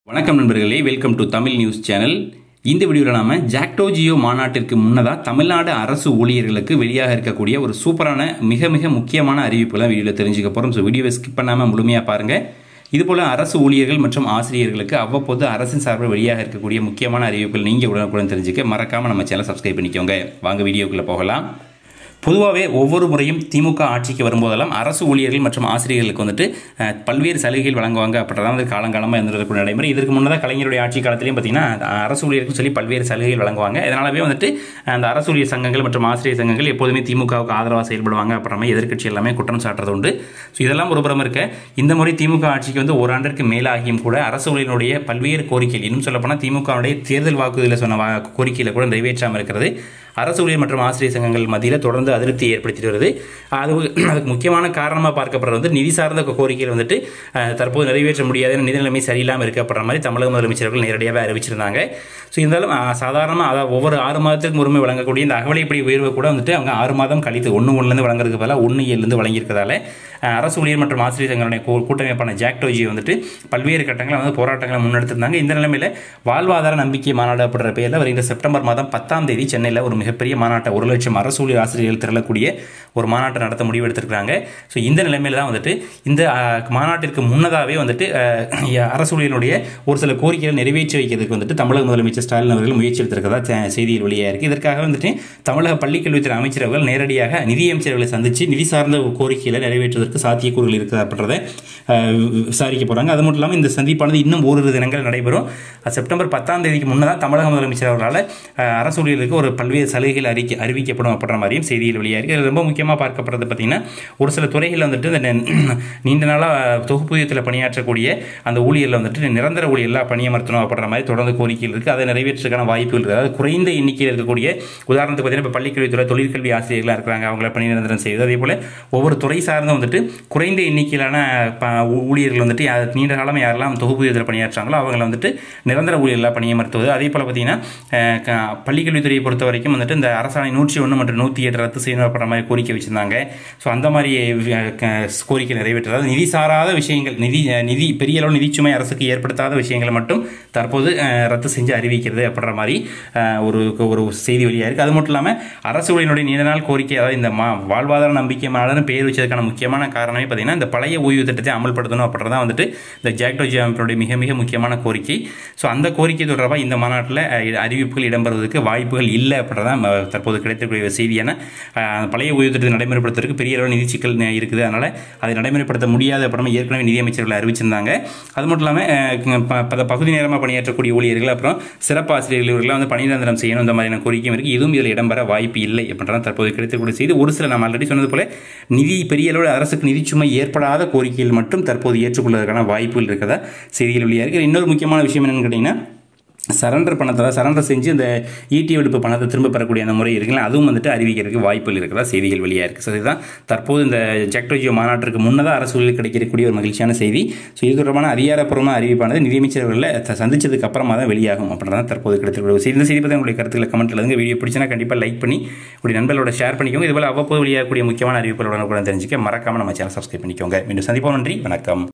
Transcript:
வணக்கம் நண்பர்களே welcome to Tamil news channel இந்த வீடியோவில் நாம ஜாக்டோ ஜியோ மாநாட்டிற்கு முன்னதாக தமிழ்நாடு அரசு ஊழியர்களுக்கு வெளியாக இருக்கக்கூடிய ஒரு சூப்பரான மிக மிக முக்கியமான அறிவிப்புலாம் வீடியோவில் தெரிஞ்சுக்க போகிறோம் ஸோ வீடியோவை ஸ்கிப் பண்ணாமல் முழுமையாக பாருங்கள் இதுபோல் அரசு ஊழியர்கள் மற்றும் ஆசிரியர்களுக்கு அவ்வப்போது அரசின் சார்பில் வெளியாக இருக்கக்கூடிய முக்கியமான அறிவிப்புகள் நீங்கள் உடனுக்குடன் தெரிஞ்சுக்க மறக்காமல் நம்ம சேனல் சப்ஸ்கிரைப் பண்ணிக்கோங்க வாங்க வீடியோக்குள்ளே போகலாம் பொதுவாகவே ஒவ்வொரு முறையும் திமுக ஆட்சிக்கு வரும்போதெல்லாம் அரசு ஊழியர்கள் மற்றும் ஆசிரியர்களுக்கு வந்துட்டு அஹ், பல்வேறு சலுகைகள் வழங்குவாங்க அப்படின்றதான் வந்து காலங்காலமாக இருந்திருக்கக்கூடிய நடைமுறை இதற்கு முன்னதாக கலைஞருடைய ஆட்சி காலத்திலையும் பார்த்தீங்கன்னா அஹ், அரசு ஊழியர்களுக்கும் சொல்லி பல்வேறு சலுகைகள் வழங்குவாங்க இதனாலவே வந்துட்டு அந்த அரசு ஊழியர் சங்கங்கள் மற்றும் ஆசிரியர் சங்கங்கள் எப்போதுமே திமுகவுக்கு ஆதரவாக செயல்படுவாங்க அப்புறமா எதிர்க்கட்சி எல்லாமே குற்றம் சாட்டுறது உண்டு ஸோ இதெல்லாம் ஒரு புறம் இருக்க இந்த முறை திமுக ஆட்சிக்கு வந்து ஓராண்டிற்கு மேலாகியும் கூட அரசு ஊழியர்களுடைய பல்வேறு கோரிக்கைகள் இன்னும் சொல்லப்போனால் திமுகவுடைய தேர்தல் வாக்குறுதியில் சொன்ன வா- கோரிக்கையில கூட நிறைவேற்றாமல் இருக்கிறது அரசு ஊழியர் மற்றும் ஆசிரியர் சங்கங்கள் மத்தியில் தொடர்ந்து அதிருப்தியை ஏற்படுத்திட்டு வருது அது அதுக்கு முக்கியமான காரணமாக பார்க்கப்படுறது வந்து நிதி சார்ந்த கோரிக்கைகள் வந்துட்டு அஹ், தற்போது நிறைவேற்ற முடியாத நிதி நிலைமை சரியில்லாமல் இருக்கப்படுற மாதிரி தமிழக முதலமைச்சர்கள் நேரடியாகவே அறிவிச்சிருந்தாங்க ஸோ இருந்தாலும் சாதாரணமாக அதாவது ஒவ்வொரு ஆறு மாதத்துக்கு முழுமை வழங்கக்கூடிய இந்த அகவலைப்படி உயர்வு கூட வந்துட்டு அவங்க ஆறு மாதம் கழித்து ஒன்று ஒன்றுலேருந்து வழங்குறதுக்கு பதிலாக ஒன்று ஏழுலேருந்து வழங்கியிருக்கிறதால அஹ், அரசு ஊழியர் மற்றும் ஆசிரியர் சங்களுடைய கூ- கூட்டமைப்பான ஜாக்டோஜி வந்துட்டு பல்வேறு கட்டங்களில் வந்து போராட்டங்களை முன்னெடுத்திருந்தாங்க இந்த நிலைமையில் வாழ்வாதார நம்பிக்கை மாநாடு அப்படின்ற பெயரில் வருகின்ற செப்டம்பர் மாதம் பத்தாம் தேதி சென்னையில் ஒரு மிகப்பெரிய மாநாட்டை ஒரு லட்சம் அரசு ஊழியர் ஆசிரியர்கள் திரளக்கூடிய ஒரு மாநாட்டை நடத்த முடிவு எடுத்திருக்காங்க ஸோ இந்த நிலைமையில தான் வந்துட்டு இந்த அஹ், மாநாட்டிற்கு முன்னதாகவே வந்துட்டு அஹ், அரசு ஊழியர்களுடைய ஒரு சில கோரிக்கைகளை நிறைவேற்றி வைக்கிறதுக்கு வந்துட்டு தமிழக முதலமைச்சர் ஸ்டாலின் அவர்கள் முயற்சி எடுத்திருக்கிறதா செ- செய்தியில் வெளியாக இருக்குது இதற்காக வந்துட்டு தமிழக பள்ளிக்கல்வித்துறை அமைச்சர் அவர்கள் நேரடியாக நிதியமைச்சர்களை சந்தித்து நிதி சார்ந்த கோரிக்கைகளை நிறைவேற்றுவதற்கு சாத்தியக்கூறுகள் இருக்குது அப்படின்றத அஹ், வி- விசாரிக்க போகிறாங்க அது மட்டும் இல்லாமல் இந்த சந்திப்பானது இன்னும் ஓரிரு தினங்கள் நடைபெறும் அது செப்டம்பர் பத்தாம் தேதிக்கு முன்னதாக தமிழக முதலமைச்சர் அவர்களால் அஹ், அரசு ஊழியர்களுக்கு ஒரு பல்வேறு சலுகைகள் அறிக்கை அறிவிக்கப்படும் அப்படின்ற மாதிரியும் செய்தியில் வெளியாக இருக்குது இது ரொம்ப முக்கியமாக பார்க்கப்படுறது பார்த்தீங்கன்னா ஒரு சில துறைகளில் வந்துட்டு இந்த நெ- நீண்ட நாளாக தொகுப்பூதியத்தில் பணியாற்றக்கூடிய அந்த ஊழியரில் வந்துட்டு நிரந்தர ஊழியர்லாம் பணியமர்த்தணும் அப்படின்ற மாதிரி தொடர்ந்து கோரிக்கைகள் இருக்குது அதை நிறைவேற்றுறதுக்கான வாய்ப்புகள் இருக்குது அதாவது குறைந்த எண்ணிக்கையில் இருக்கக்கூடிய உதாரணத்துக்கு பார்த்தீங்கன்னா இப்போ பள்ளிக்கல்வித்துறை தொழிற்கல்வி ஆசிரியர்களாக இருக்கிறாங்க அவங்கள பணி நிரந்தரம் செய்யுது அதே போல் ஒவ்வொரு துறை சார்ந்தும் வந்துட்டு குறைந்த எண்ணிக்கையிலான ப- ஊ- ஊழியர்கள் வந்துட்டு யா- நீண்ட காலம் யாரெல்லாம் தொகுப்பூதியத்தில் பணியாற்றாங்களோ அவங்கள வந்துட்டு நிரந்தர ஊழியர்களாக பணியமர்த்துவது அதே போல் பார்த்தீங்கன்னா அஹ், க- பள்ளிக்கல்வித்துறையை பொறுத்த வரைக்கும் வந்துட்டு இந்த அரசாணை நூற்றி ஒன்று மற்றும் நூற்றி எட்டு ரத்து செய்யணும் அப்படின்ற மாதிரி கோரிக்கை வச்சிருந்தாங்க ஸோ அந்த மாதிரி அஹ், க- கோரிக்கை நிறைவேற்றது அதாவது நிதி சாராத விஷயங்கள் நிதி அஹ், நிதி பெரிய அளவு நிதிச்சுமை அரசுக்கு ஏற்படுத்தாத விஷயங்களை மட்டும் தற்போது அஹ், ரத்து செஞ்சு அறிவிக்கிறது அப்படின்ற மாதிரி அஹ், ஒரு ஒரு செய்தி வெளியாக இருக்குது அது மட்டும் இல்லாமல் அரசு ஊழியனுடைய நீண்ட நாள் கோரிக்கை அதாவது இந்த மா வாழ்வாதார நம்பிக்கை மாநாடுன்னு பெயர் வச்சதுக்கான முக்கியமான காரணமே பார்த்தீங்கன்னா இந்த பழைய ஓய்வு திட்டத்தை அமல்படுத்தணும் அப்படின்றதான் வந்துட்டு இந்த ஜாக்டோஜி அமைப்பினுடைய மிக மிக முக்கியமான கோரிக்கை ஸோ அந்த கோரிக்கை தொடர்பாக இந்த மாநாட்டில் அஹ், அறிவிப்புகள் இடம்பெறுவதற்கு வாய்ப்புகள் இல்லை அப்படின்றதான் ம- தற்போது கிடைத்திருக்கிற செய்தி ஏன்னா அஹ், பழைய ஓய்வு திட்டத்தை நடைமுறைப்படுத்துறதுக்கு பெரிய அளவு நிதி சிக்கல் ந- இருக்குது அதனால் அதை நடைமுறைப்படுத்த முடியாது அப்புறமா ஏற்கனவே நிதியமைச்சர்கள் அறிவிச்சிருந்தாங்க அது மட்டும் இல்லாமல் பகுதி நேரமாக பணியாற்றக்கூடிய ஊழியர்கள் அப்புறம் சிறப்பு ஆசிரியர்கள் இவர்கள்லாம் வந்து பணி நிரந்தரம் செய்யணும் இந்த மாதிரியான கோரிக்கையும் இருக்குது இதுவும் இதில் இடம்பெற வாய்ப்பு இல்லை அப்படின்றதான் தற்போது கிடைத்திருக்கூடிய செய்தி ஒரு சில நம்ம ஆல்ரெடி சொன்னது போல நிதி பெரிய அளவில் அரசுக்கு நிதிச்சுமை ஏற்படாத கோரிக்கைகள் மட்டும் தற்போது ஏற்றுக்கொள்வதற்கான வாய்ப்புகள் இருக்கிறதா செய்திகள் வெளியாக இருக்குது இன்னொரு முக்கியமான விஷயம் என்னன்னு கேட்டிங்கன்னா சரண்டர் பணத்தை சரண்டர் செஞ்சு இந்த ஈட்டி வெடுப்பு பணத்தை திரும்ப பெறக்கூடிய அந்த முறை இருக்குல்ல அதுவும் வந்துட்டு அறிவிக்கிறதுக்கு வாய்ப்புகள் இருக்கிறதா செய்திகள் வெளியாக இருக்குது ஸோ இதுதான் தற்போது இந்த ஜெக்டோஜியோ மாநாட்டிற்கு முன்னதாக அரசூழலில் கிடைக்கக்கூடிய ஒரு மகிழ்ச்சியான செய்தி ஸோ இது தொடர்பான அதிகாரப்பூர்வமான அறிவிப்பானது நிதியமைச்சர்களில் த- சந்திச்சதுக்கு அப்புறமா தான் வெளியாகும் அப்படின்றதான் தற்போது கிடைத்திருக்கிற செய்தி இந்த செய்தி பற்றி உங்களுடைய கருத்துக்களை கமெண்ட்டில் இருந்து வீடியோ பிடிச்சினா கண்டிப்பாக லைக் பண்ணி உங்களுடைய நண்பர்களோட ஷேர் பண்ணிக்கோங்க இதுபோல் அவ்வப்போது வெளியாகக்கூடிய முக்கியமான அறிவிப்புகளுடன் கூட தெரிஞ்சுக்க மறக்காமல் நம்ம சேனல் சப்ஸ்கிரைப் பண்ணிக்கோங்க மீண்டும் சந்திப்போம் நன்றி வணக்கம்